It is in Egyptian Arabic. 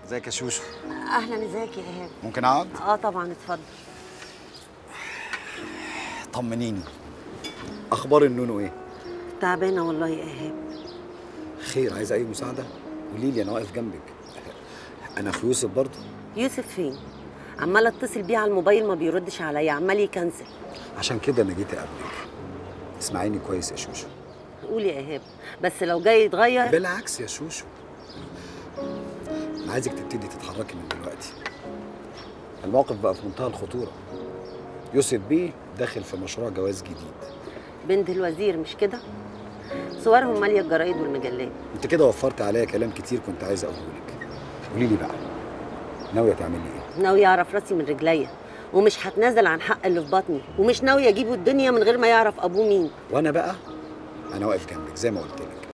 ازيك يا شوشو اهلا ازيك يا ايهاب ممكن اقعد اه طبعا اتفضل طمنيني اخبار النونو ايه تعبانه والله يا ايهاب خير عايز اي مساعده قولي لي انا واقف جنبك انا اخو يوسف برضه يوسف فين عمال اتصل بيه على الموبايل ما بيردش عليا عمال يكنسل عشان كده انا جيت اقابلك اسمعيني كويس يا شوشو قول يا ايهاب بس لو جاي يتغير بالعكس يا شوشو انا عايزك تبتدي تتحركي من دلوقتي الموقف بقى في منتهى الخطوره يوسف بيه داخل في مشروع جواز جديد بنت الوزير مش كده صورهم ماليه الجرايد والمجلات انت كده وفرت عليا كلام كتير كنت عايز اقوله لك قولي لي بقى ناويه تعملي ايه ناوي يعرف راسي من رجليا ومش هتنازل عن حق اللي في بطني ومش ناوي اجيبه الدنيا من غير ما يعرف ابوه مين وانا بقى انا واقف جنبك زي ما قلت لك